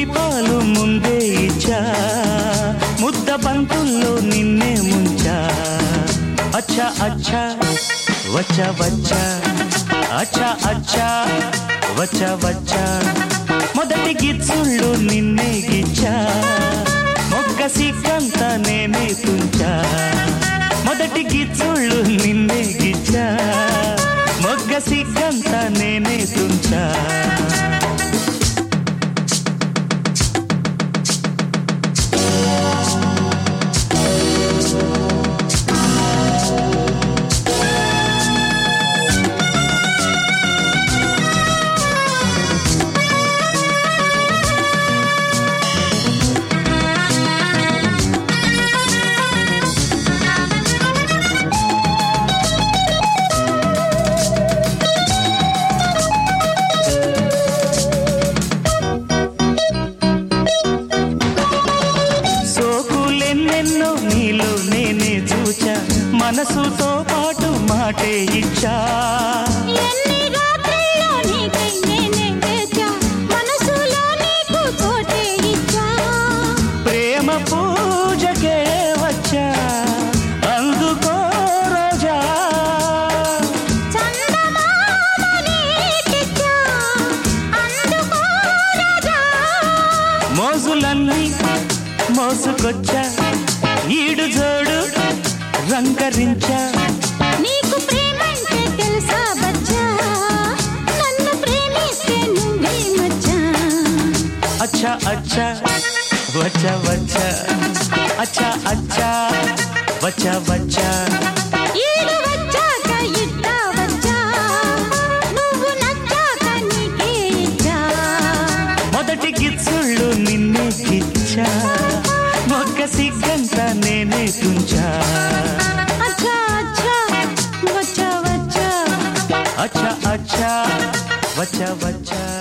మురిపాలు ముందే ఇచ్చా ముద్ద బంతుల్లో నిన్నే ముంచా అచ్చా అచ్చా వచ్చా వచ్చా అచ్చా అచ్చా వచ్చా వచ్చా మొదటి గిచ్చుళ్ళు నిన్నే గిచ్చా మొగ్గ సిగ్గంత నేనే తుంచా మొదటి గిచ్చుళ్ళు నిన్నే గిచ్చా మొగ్గ సిగ్గంత నేనే తుంచా సోకులెన్నెన్నో నీలో నేనే చూచా మనసుతో పాటు మాటే ఇచ్చా ఎన్ని రాత్రుల్లో నీకై నేనే వేచా మనసులో నీకు చోటే ఇచ్చా ప్రేమ పూజకే వచ్చా అందుకో రోజా చందమామని తెచ్చా అందుకో రాజా మోజులన్నీ మోసుకొచ్చా ఈడు జోడు రంకరించా నీకు ప్రేమంటే తెలుసా బచ్చా నన్ను ప్రేమిస్తే నువ్వే మచ్చా అచ్చా అచ్చా వచ్చా వచ్చా అచ్చా అచ్చా వచ్చా వచ్చా ఈడు వచ్చాక ఇట్టా వచ్చా నువ్వు నచ్చాక నీకే ఇచ్చా మొదటి గిచ్చుళ్ళు నిన్నే గిచ్చా మొక్క సిగ్గంత నేనే తుంచా అచ్చా అచ్చా వచ్చా వచ్చా అచ్చా అచ్చా వచ్చా వచ్చా